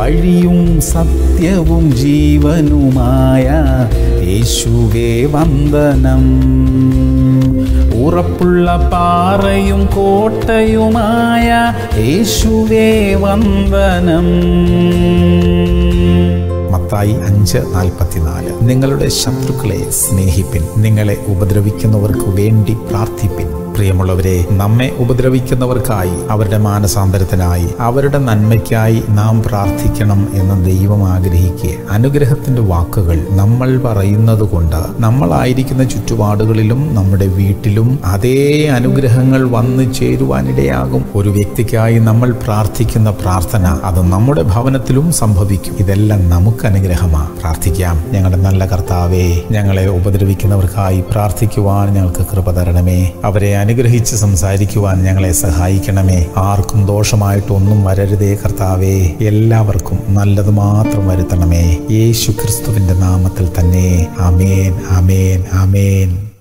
വഴിയും സത്യവും ജീവനുമായ യേശുവേ വന്ദനം ഉറപ്പുള്ള പാറയും കോട്ടയുമായ യേശുവേ വന്ദനം മത്തായി അഞ്ച് നാൽപ്പത്തിനാല് നിങ്ങളുടെ ശത്രുക്കളെ സ്നേഹിപ്പിൻ നിങ്ങളെ ഉപദ്രവിക്കുന്നവർക്ക് വേണ്ടി പ്രാർത്ഥിപ്പിൻ പ്രിയമുള്ളവരെ നമ്മെ ഉപദ്രവിക്കുന്നവർക്കായി അവരുടെ മാനസാന്തരത്തിനായി അവരുടെ നന്മയ്ക്കായി നാം പ്രാർത്ഥിക്കണം എന്ന് ദൈവം ആഗ്രഹിക്കുക അനുഗ്രഹത്തിന്റെ വാക്കുകൾ നമ്മൾ പറയുന്നത് കൊണ്ട് നമ്മളായിരിക്കുന്ന ചുറ്റുപാടുകളിലും നമ്മുടെ വീട്ടിലും അതേ അനുഗ്രഹങ്ങൾ വന്നു ചേരുവാനിടയാകും ഒരു വ്യക്തിക്കായി നമ്മൾ പ്രാർത്ഥിക്കുന്ന പ്രാർത്ഥന അത് നമ്മുടെ ഭവനത്തിലും സംഭവിക്കും ഇതെല്ലാം നമുക്ക് അനുഗ്രഹമാണ് പ്രാർത്ഥിക്കാം ഞങ്ങളുടെ നല്ല കർത്താവേ ഞങ്ങളെ ഉപദ്രവിക്കുന്നവർക്കായി പ്രാർത്ഥിക്കുവാൻ ഞങ്ങൾക്ക് കൃപ തരണമേ അവരെ അനുഗ്രഹിച്ച് സംസാരിക്കുവാൻ ഞങ്ങളെ സഹായിക്കണമേ ആർക്കും ദോഷമായിട്ടൊന്നും വരരുതേ കർത്താവേ എല്ലാവർക്കും നല്ലത് മാത്രം വരുത്തണമേ യേശു ക്രിസ്തുവിന്റെ നാമത്തിൽ തന്നെ ആമേൻ ആമേൻ ആമേൻ